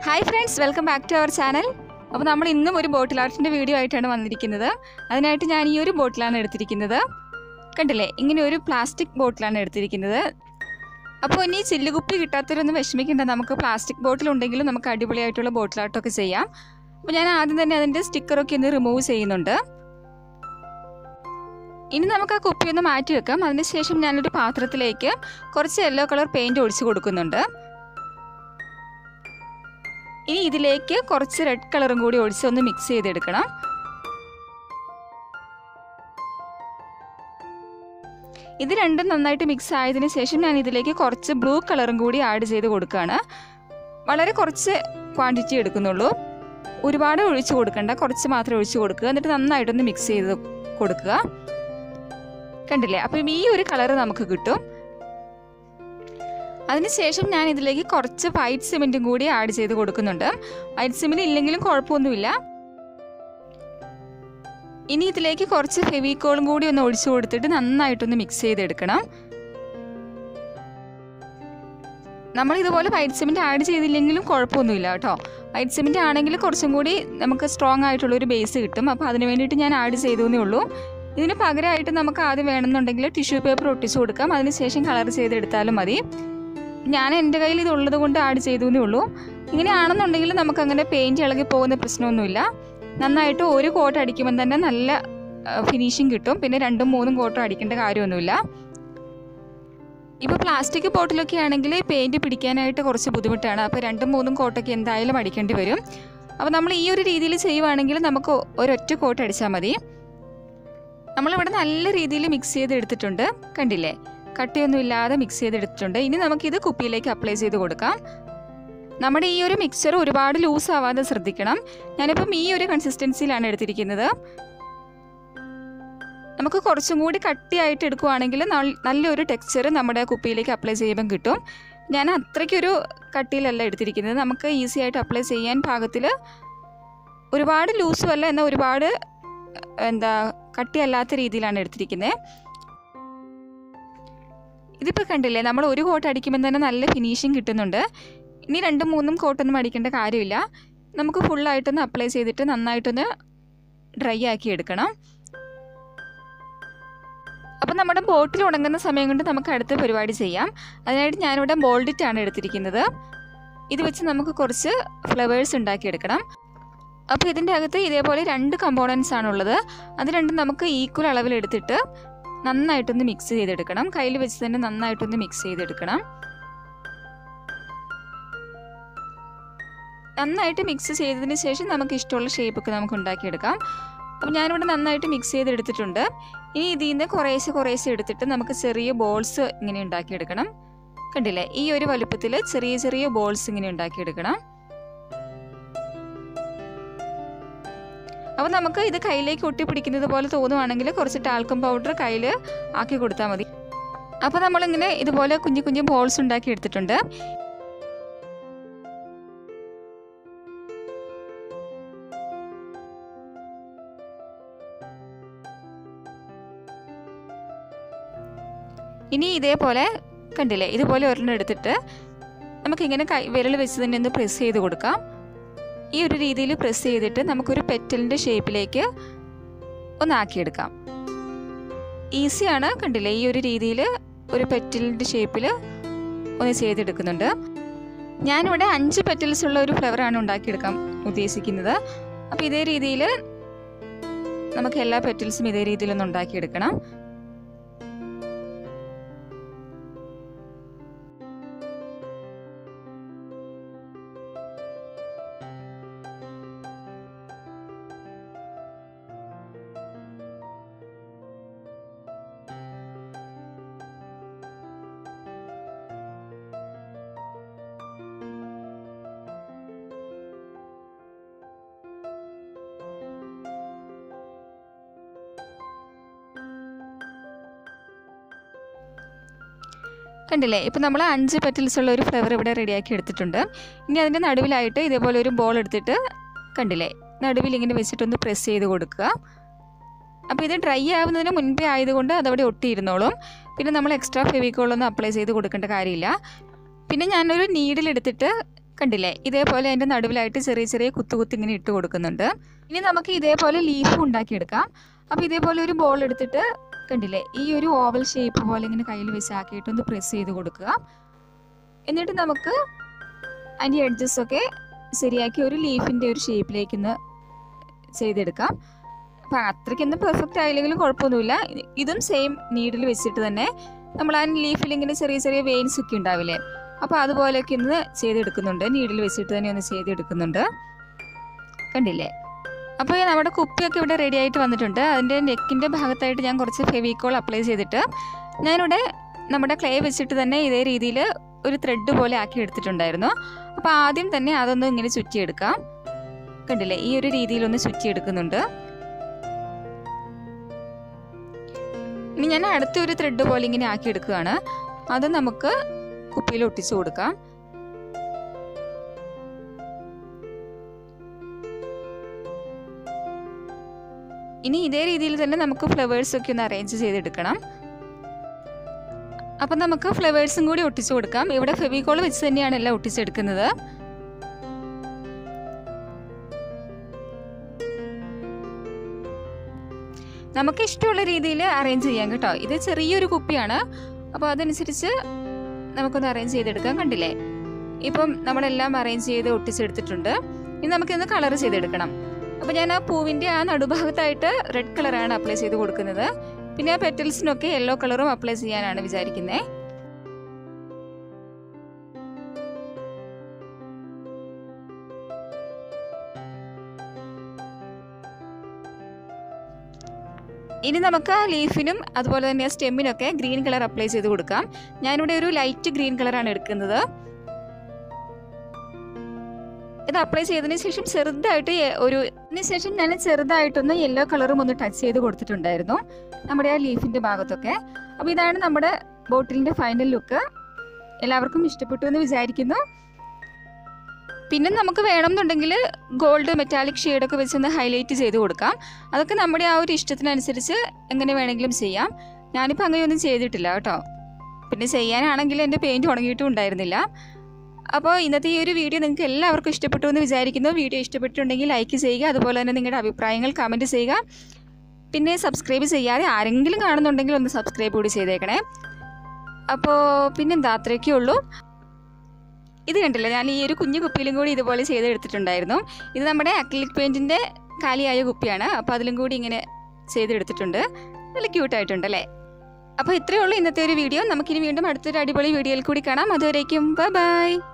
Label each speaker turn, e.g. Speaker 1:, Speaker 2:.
Speaker 1: hi friends welcome back to our channel അപ്പോൾ നമ്മൾ ഇന്നും ഒരു ബോട്ടിൽ ആർട്ടിൻ്റെ വീഡിയോ ആയിട്ടാണ് വന്നിരിക്കുന്നത് അതിനായിട്ട് ഞാൻ ഈ ഒരു ബോട്ടിലാണ് എടുത്തിരിക്കുന്നത് കണ്ടില്ലേ ഇങ്ങനെ ഒരു പ്ലാസ്റ്റിക് ബോട്ടിലാണ് എടുത്തിരിക്കുന്നത് അപ്പോൾ ഇനി ചില്ലുകുപ്പി കിട്ടാത്തവരൊന്നും വിഷമിക്കേണ്ട നമുക്ക് പ്ലാസ്റ്റിക് ബോട്ടിൽ ഉണ്ടെങ്കിലും നമുക്ക് അടിപൊളിയായിട്ടുള്ള ബോട്ടിൽ ആർട്ടൊക്കെ ചെയ്യാം അപ്പോൾ ഞാൻ ആദ്യം തന്നെ അതിൻ്റെ സ്റ്റിക്കറൊക്കെ ഒന്ന് റിമൂവ് ചെയ്യുന്നുണ്ട് ഇനി നമുക്ക് ആ കുപ്പി ഒന്ന് മാറ്റി വെക്കാം അതിനുശേഷം ഞാനൊരു പാത്രത്തിലേക്ക് കുറച്ച് യെല്ലോ കളർ പെയിൻറ് ഒഴിച്ച് കൊടുക്കുന്നുണ്ട് ഇനി ഇതിലേക്ക് കുറച്ച് റെഡ് കളറും കൂടി ഒഴിച്ച് ഒന്ന് മിക്സ് ചെയ്തെടുക്കണം ഇത് രണ്ടും നന്നായിട്ട് മിക്സ് ആയതിനു ശേഷം ഞാൻ ഇതിലേക്ക് കുറച്ച് ബ്ലൂ കളറും കൂടി ആഡ് ചെയ്ത് കൊടുക്കുകയാണ് വളരെ കുറച്ച് ക്വാണ്ടിറ്റി എടുക്കുന്നുള്ളൂ ഒരുപാട് ഒഴിച്ച് കൊടുക്കണ്ട കുറച്ച് മാത്രം ഒഴിച്ച് കൊടുക്കുക എന്നിട്ട് നന്നായിട്ടൊന്ന് മിക്സ് ചെയ്ത് കൊടുക്കുക കണ്ടില്ലേ അപ്പം ഈ ഒരു കളർ നമുക്ക് കിട്ടും അതിനുശേഷം ഞാൻ ഇതിലേക്ക് കുറച്ച് വൈറ്റ് സിമെൻറ്റും കൂടി ആഡ് ചെയ്ത് കൊടുക്കുന്നുണ്ട് വൈറ്റ് സിമെൻറ്റ് ഇല്ലെങ്കിലും കുഴപ്പമൊന്നുമില്ല ഇനി ഇതിലേക്ക് കുറച്ച് ഫെവിക്കോളും കൂടി ഒന്ന് ഒഴിച്ചു കൊടുത്തിട്ട് നന്നായിട്ടൊന്ന് മിക്സ് ചെയ്തെടുക്കണം നമ്മൾ ഇതുപോലെ വൈറ്റ് സിമെൻറ്റ് ആഡ് ചെയ്തില്ലെങ്കിലും കുഴപ്പമൊന്നുമില്ല കേട്ടോ വൈറ്റ് സിമെൻറ്റ് ആണെങ്കിൽ കുറച്ചും കൂടി നമുക്ക് സ്ട്രോങ് ആയിട്ടുള്ളൊരു ബേസ് കിട്ടും അപ്പോൾ അതിന് വേണ്ടിയിട്ട് ഞാൻ ആഡ് ചെയ്തേ ഉള്ളൂ ഇതിന് പകരമായിട്ട് നമുക്ക് ആദ്യം വേണമെന്നുണ്ടെങ്കിൽ ടിഷ്യൂ പേപ്പർ ഒട്ടിച്ചു കൊടുക്കാം അതിനുശേഷം കളർ ചെയ്തെടുത്താലും മതി ഞാൻ എൻ്റെ കയ്യിൽ ഇതുള്ളത് കൊണ്ട് ആഡ് ചെയ്തു എന്നേ ഉള്ളൂ ഇങ്ങനെയാണെന്നുണ്ടെങ്കിൽ നമുക്ക് അങ്ങനെ പെയിൻറ് ഇളകി പോകുന്ന പ്രശ്നമൊന്നുമില്ല നന്നായിട്ട് ഒരു കോട്ട് അടിക്കുമ്പോൾ തന്നെ നല്ല ഫിനിഷിങ് കിട്ടും പിന്നെ രണ്ടും മൂന്നും കോട്ടും അടിക്കേണ്ട കാര്യമൊന്നുമില്ല ഇപ്പോൾ പ്ലാസ്റ്റിക് ബോട്ടിലൊക്കെ ആണെങ്കിൽ പെയിൻറ് പിടിക്കാനായിട്ട് കുറച്ച് ബുദ്ധിമുട്ടാണ് അപ്പോൾ രണ്ടും മൂന്നും കോട്ടൊക്കെ എന്തായാലും അടിക്കേണ്ടി വരും അപ്പോൾ നമ്മൾ ഈ ഒരു രീതിയിൽ ചെയ്യുവാണെങ്കിൽ നമുക്ക് ഒരൊറ്റ കോട്ട് അടിച്ചാൽ മതി നമ്മളിവിടെ നല്ല രീതിയിൽ മിക്സ് ചെയ്ത് എടുത്തിട്ടുണ്ട് കണ്ടില്ലേ കട്ടിയൊന്നും ഇല്ലാതെ മിക്സ് ചെയ്തെടുത്തിട്ടുണ്ട് ഇനി നമുക്കിത് കുപ്പിയിലേക്ക് അപ്ലൈ ചെയ്ത് കൊടുക്കാം നമ്മുടെ ഈ ഒരു മിക്സർ ഒരുപാട് ലൂസ് ആവാതെ ശ്രദ്ധിക്കണം ഞാനിപ്പം ഈ ഒരു കൺസിസ്റ്റൻസിയിലാണ് എടുത്തിരിക്കുന്നത് നമുക്ക് കുറച്ചും കൂടി കട്ടിയായിട്ട് എടുക്കുവാണെങ്കിൽ നല്ലൊരു ടെക്സ്ചർ നമ്മുടെ കുപ്പിയിലേക്ക് അപ്ലൈ ചെയ്യുമ്പം കിട്ടും ഞാൻ അത്രയ്ക്കൊരു കട്ടിയിലല്ല എടുത്തിരിക്കുന്നത് നമുക്ക് ഈസി ആയിട്ട് അപ്ലൈ ചെയ്യാൻ പാകത്തിൽ ഒരുപാട് ലൂസും അല്ല എന്നാൽ ഒരുപാട് എന്താ കട്ടിയല്ലാത്ത രീതിയിലാണ് എടുത്തിരിക്കുന്നത് ഇതിപ്പോൾ കണ്ടില്ലേ നമ്മൾ ഒരു കോട്ട് അടിക്കുമ്പോൾ തന്നെ നല്ല ഫിനിഷിങ് കിട്ടുന്നുണ്ട് ഇനി രണ്ടും മൂന്നും കോട്ടൊന്നും അടിക്കേണ്ട കാര്യമില്ല നമുക്ക് ഫുള്ളായിട്ടൊന്ന് അപ്ലൈ ചെയ്തിട്ട് നന്നായിട്ടൊന്ന് ഡ്രൈ ആക്കി എടുക്കണം അപ്പം നമ്മുടെ ബോട്ടിൽ ഉണങ്ങുന്ന സമയം കൊണ്ട് നമുക്ക് അടുത്ത പരിപാടി ചെയ്യാം അതിനായിട്ട് ഞാനിവിടെ ബോൾഡിറ്റാണ് എടുത്തിരിക്കുന്നത് ഇത് വെച്ച് നമുക്ക് കുറച്ച് ഫ്ലവേഴ്സ് ഉണ്ടാക്കിയെടുക്കണം അപ്പോൾ ഇതിൻ്റെ അകത്ത് ഇതേപോലെ രണ്ട് കമ്പോണൻസ് ആണുള്ളത് അത് രണ്ടും നമുക്ക് ഈക്വൽ അളവിലെടുത്തിട്ട് നന്നായിട്ടൊന്ന് മിക്സ് ചെയ്തെടുക്കണം കയ്യിൽ വെച്ച് തന്നെ നന്നായിട്ടൊന്ന് മിക്സ് ചെയ്തെടുക്കണം നന്നായിട്ട് മിക്സ് ചെയ്തതിന് ശേഷം നമുക്ക് ഇഷ്ടമുള്ള ഷേപ്പൊക്കെ നമുക്ക് ഉണ്ടാക്കിയെടുക്കാം അപ്പോൾ ഞാനിവിടെ നന്നായിട്ട് മിക്സ് ചെയ്തെടുത്തിട്ടുണ്ട് ഇനി ഇതിൽ നിന്ന് കുറേശ്ശെ കുറേശ്ശെ എടുത്തിട്ട് നമുക്ക് ചെറിയ ബോൾസ് ഇങ്ങനെ ഉണ്ടാക്കിയെടുക്കണം കണ്ടില്ലേ ഈ ഒരു വലുപ്പത്തിൽ ചെറിയ ചെറിയ ബോൾസ് ഇങ്ങനെ ഉണ്ടാക്കിയെടുക്കണം അപ്പോൾ നമുക്ക് ഇത് കയ്യിലേക്ക് ഒട്ടിപ്പിടിക്കുന്നത് പോലെ തോന്നുവാണെങ്കിൽ കുറച്ച് ടാൽക്കം പൗഡർ കയ്യിൽ ആക്കി കൊടുത്താൽ മതി അപ്പോൾ നമ്മളിങ്ങനെ ഇതുപോലെ കുഞ്ഞു കുഞ്ഞു ബോൾസ് ഉണ്ടാക്കി എടുത്തിട്ടുണ്ട് ഇനി ഇതേപോലെ കണ്ടില്ലേ ഇതുപോലെ ഒരെണ്ണം എടുത്തിട്ട് നമുക്കിങ്ങനെ കൈ വിരൽ വെച്ച് തന്നെ ഒന്ന് പ്രസ് ചെയ്ത് കൊടുക്കാം ഈ ഒരു രീതിയിൽ പ്രസ് ചെയ്തിട്ട് നമുക്കൊരു പെറ്റലിൻ്റെ ഷേപ്പിലേക്ക് ഒന്നാക്കിയെടുക്കാം ഈസിയാണ് കണ്ടില്ലേ ഈ ഒരു രീതിയിൽ ഒരു പെറ്റലിൻ്റെ ഷേപ്പിൽ ഒന്ന് ചെയ്തെടുക്കുന്നുണ്ട് ഞാനിവിടെ അഞ്ച് പെറ്റൽസ് ഉള്ള ഒരു ഫ്ലവറാണ് ഉണ്ടാക്കിയെടുക്കാൻ ഉദ്ദേശിക്കുന്നത് അപ്പോൾ ഇതേ രീതിയിൽ നമുക്ക് എല്ലാ പെറ്റൽസും ഇതേ രീതിയിലൊന്ന് ഉണ്ടാക്കിയെടുക്കണം കണ്ടില്ലേ ഇപ്പം നമ്മൾ അഞ്ച് പെറ്റൽസ് ഉള്ള ഒരു ഫ്ലവർ ഇവിടെ റെഡിയാക്കി എടുത്തിട്ടുണ്ട് ഇനി അതിൻ്റെ നടുവിലായിട്ട് ഇതേപോലെ ഒരു ബോൾ എടുത്തിട്ട് കണ്ടില്ലേ നടുവിൽ ഇങ്ങനെ വെച്ചിട്ടൊന്ന് പ്രസ് ചെയ്ത് കൊടുക്കുക അപ്പോൾ ഇത് ഡ്രൈ ആവുന്നതിന് മുൻപേ ആയതുകൊണ്ട് അതവിടെ ഒട്ടിയിരുന്നോളും പിന്നെ നമ്മൾ എക്സ്ട്രാ ഫെവിക്കോളൊന്നും അപ്ലൈ ചെയ്ത് കൊടുക്കേണ്ട കാര്യമില്ല പിന്നെ ഞാനൊരു നീഡിലെടുത്തിട്ട് കണ്ടില്ലേ ഇതേപോലെ അതിൻ്റെ നടുവിലായിട്ട് ചെറിയ ചെറിയ കുത്തു കുത്തി ഇങ്ങനെ ഇട്ട് കൊടുക്കുന്നുണ്ട് ഇനി നമുക്ക് ഇതേപോലെ ലീഫും ഉണ്ടാക്കിയെടുക്കാം അപ്പോൾ ഇതേപോലെ ഒരു ബോൾ എടുത്തിട്ട് കണ്ടില്ലേ ഈ ഒരു ഓവൽ ഷേപ്പ് പോലെ ഇങ്ങനെ കയ്യിൽ വെച്ച് ആക്കിയിട്ട് ഒന്ന് പ്രസ് ചെയ്ത് കൊടുക്കുക എന്നിട്ട് നമുക്ക് അതിൻ്റെ എഡ്ജസ് ഒക്കെ ശരിയാക്കി ഒരു ലീഫിൻ്റെ ഒരു ഷേപ്പിലേക്ക് ഒന്ന് ചെയ്തെടുക്കാം അപ്പം അത്രയ്ക്കൊന്നും പെർഫെക്റ്റ് ആയില്ലെങ്കിലും കുഴപ്പമൊന്നുമില്ല ഇതും സെയിം നീഡിൽ വെച്ചിട്ട് തന്നെ നമ്മൾ ആ ലീഫിൽ ഇങ്ങനെ ചെറിയ ചെറിയ വെയിൻസ് ഒക്കെ ഉണ്ടാവില്ലേ അപ്പോൾ അതുപോലെയൊക്കെ ഒന്ന് ചെയ്തെടുക്കുന്നുണ്ട് നീഡിൽ വെച്ചിട്ട് തന്നെ ഒന്ന് ചെയ്തെടുക്കുന്നുണ്ട് കണ്ടില്ലേ അപ്പോൾ നമ്മുടെ കുപ്പിയൊക്കെ ഇവിടെ റെഡി ആയിട്ട് വന്നിട്ടുണ്ട് അതിൻ്റെ നെക്കിൻ്റെ ഭാഗത്തായിട്ട് ഞാൻ കുറച്ച് ഫെവിക്കോൾ അപ്ലൈ ചെയ്തിട്ട് ഞാനിവിടെ നമ്മുടെ ക്ലേ വെച്ചിട്ട് തന്നെ ഇതേ രീതിയിൽ ഒരു ത്രെഡ് പോലെ ആക്കി എടുത്തിട്ടുണ്ടായിരുന്നു അപ്പോൾ ആദ്യം തന്നെ അതൊന്ന് ഇങ്ങനെ ചുറ്റിയെടുക്കാം കണ്ടില്ലേ ഈ ഒരു രീതിയിലൊന്ന് ചുറ്റിയെടുക്കുന്നുണ്ട് ഇനി ഞാൻ അടുത്ത ഒരു ത്രെഡ് പോലെ ഇങ്ങനെ ആക്കി എടുക്കുകയാണ് അത് നമുക്ക് കുപ്പിയിൽ ഒട്ടിച്ചു കൊടുക്കാം ഇനി ഇതേ രീതിയിൽ തന്നെ നമുക്ക് ഫ്ലവേഴ്സ് ഒക്കെ ഒന്ന് അറേഞ്ച് ചെയ്തെടുക്കണം അപ്പം നമുക്ക് ഫ്ലവേഴ്സും കൂടി ഒട്ടിച്ചു കൊടുക്കാം ഇവിടെ ഫെവിക്കോൾ വെച്ച് തന്നെയാണ് എല്ലാം ഒട്ടിച്ചെടുക്കുന്നത് നമുക്ക് ഇഷ്ടമുള്ള രീതിയിൽ അറേഞ്ച് ചെയ്യാം കേട്ടോ ഇത് ചെറിയൊരു കുപ്പിയാണ് അപ്പോൾ അതനുസരിച്ച് നമുക്കൊന്ന് അറേഞ്ച് ചെയ്തെടുക്കാം കണ്ടില്ലേ ഇപ്പം നമ്മളെല്ലാം അറേഞ്ച് ചെയ്ത് ഒട്ടിച്ചെടുത്തിട്ടുണ്ട് ഇനി നമുക്കിന്ന് കളർ ചെയ്തെടുക്കണം അപ്പോൾ ഞാൻ ആ പൂവിൻ്റെ ആ നടുഭാഗത്തായിട്ട് റെഡ് കളറാണ് അപ്ലൈ ചെയ്ത് കൊടുക്കുന്നത് പിന്നെ ആ പെറ്റൽസിനൊക്കെ യെല്ലോ കളറും അപ്ലൈ ചെയ്യാനാണ് വിചാരിക്കുന്നത് ഇനി നമുക്ക് ആ ലീഫിനും അതുപോലെ തന്നെ സ്റ്റെമ്മിനൊക്കെ ഗ്രീൻ കളർ അപ്ലൈ ചെയ്ത് കൊടുക്കാം ഞാനിവിടെ ഒരു ലൈറ്റ് ഗ്രീൻ കളറാണ് എടുക്കുന്നത് ഇത് അപ്ലൈ ചെയ്തതിന് ശേഷം ചെറുതായിട്ട് ഒരു ഇതിന് ശേഷം ഞാൻ ചെറുതായിട്ടൊന്ന് യെല്ലോ കളറും ഒന്ന് ടച്ച് ചെയ്ത് കൊടുത്തിട്ടുണ്ടായിരുന്നു നമ്മുടെ ആ ലീഫിന്റെ ഭാഗത്തൊക്കെ അപ്പോൾ ഇതാണ് നമ്മുടെ ബോട്ടിലിന്റെ ഫൈനൽ ലുക്ക് എല്ലാവർക്കും ഇഷ്ടപ്പെട്ടു എന്ന് വിചാരിക്കുന്നു പിന്നെ നമുക്ക് വേണമെന്നുണ്ടെങ്കിൽ ഗോൾഡ് മെറ്റാലിക് ഷെയ്ഡൊക്കെ വെച്ചൊന്ന് ഹൈലൈറ്റ് ചെയ്ത് കൊടുക്കാം അതൊക്കെ നമ്മുടെ ആ ഒരു ഇഷ്ടത്തിനനുസരിച്ച് എങ്ങനെ വേണമെങ്കിലും ചെയ്യാം ഞാനിപ്പോൾ അങ്ങനെയൊന്നും ചെയ്തിട്ടില്ല കേട്ടോ പിന്നെ ചെയ്യാനാണെങ്കിൽ എൻ്റെ പെയിൻറ്റ് ഉണങ്ങിയിട്ടും ഉണ്ടായിരുന്നില്ല അപ്പോൾ ഇന്നത്തെ ഈ ഒരു വീഡിയോ നിങ്ങൾക്ക് എല്ലാവർക്കും ഇഷ്ടപ്പെട്ടു എന്ന് വിചാരിക്കുന്നു വീഡിയോ ഇഷ്ടപ്പെട്ടിട്ടുണ്ടെങ്കിൽ ലൈക്ക് ചെയ്യുക അതുപോലെ തന്നെ നിങ്ങളുടെ അഭിപ്രായങ്ങൾ കമൻറ്റ് ചെയ്യുക പിന്നെ സബ്സ്ക്രൈബ് ചെയ്യാതെ ആരെങ്കിലും കാണുന്നുണ്ടെങ്കിൽ ഒന്ന് സബ്സ്ക്രൈബ് കൂടി ചെയ്തേക്കണേ അപ്പോൾ പിന്നെന്താ അത്രയൊക്കെ ഉള്ളൂ ഇത് കണ്ടില്ല ഞാൻ ഈ ഒരു കുഞ്ഞു കുപ്പിയിലും കൂടി ഇതുപോലെ ചെയ്തെടുത്തിട്ടുണ്ടായിരുന്നു ഇത് നമ്മുടെ അക്ലിക് പെയിൻറ്റിൻ്റെ കാലിയായ കുപ്പിയാണ് അപ്പോൾ അതിലും കൂടി ഇങ്ങനെ ചെയ്തെടുത്തിട്ടുണ്ട് നല്ല ക്യൂട്ടായിട്ടുണ്ട് അല്ലേ അപ്പോൾ ഇത്രയേ ഉള്ളൂ ഇന്നത്തെ ഒരു വീഡിയോ നമുക്കിനി വീണ്ടും അടുത്തൊരു അടിപൊളി വീഡിയോയിൽ കൂടി കാണാം അതുവരേക്കും ബൈ ബൈ